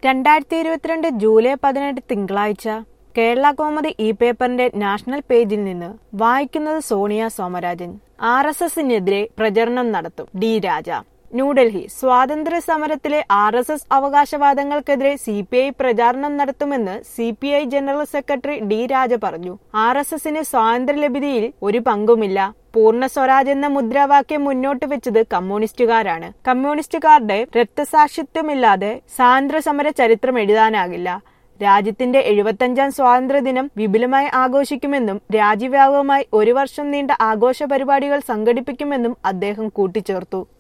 രണ്ടായിരത്തി ഇരുപത്തിരണ്ട് ജൂലൈ പതിനെട്ട് തിങ്കളാഴ്ച കേരള കോമഡി ഇ പേപ്പറിന്റെ നാഷണൽ പേജിൽ നിന്ന് വായിക്കുന്നത് സോണിയ സോമരാജൻ ആർ എസ് എസിനെതിരെ പ്രചരണം നടത്തും ഡി രാജ ന്യൂഡൽഹി സ്വാതന്ത്ര്യ സമരത്തിലെ ആർ എസ് എസ് അവകാശവാദങ്ങൾക്കെതിരെ സി പി ഐ പ്രചാരണം നടത്തുമെന്ന് C P I general secretary D Raja പറഞ്ഞു ആർ എസ് എസിന് സ്വാതന്ത്ര്യലബ്ധിയിൽ ഒരു പങ്കുമില്ല പൂർണ്ണ സ്വരാജ് എന്ന മുദ്രാവാക്യം മുന്നോട്ട് വെച്ചത് കമ്മ്യൂണിസ്റ്റുകാരാണ് കമ്മ്യൂണിസ്റ്റുകാരുടെ രക്തസാക്ഷിത്വമില്ലാതെ സ്വാതന്ത്ര്യ സമര ചരിത്രം എഴുതാനാകില്ല രാജ്യത്തിന്റെ എഴുപത്തഞ്ചാം സ്വാതന്ത്ര്യദിനം വിപുലമായി ആഘോഷിക്കുമെന്നും രാജ്യവ്യാപകമായി ഒരു വർഷം നീണ്ട ആഘോഷ പരിപാടികൾ സംഘടിപ്പിക്കുമെന്നും അദ്ദേഹം കൂട്ടിച്ചേർത്തു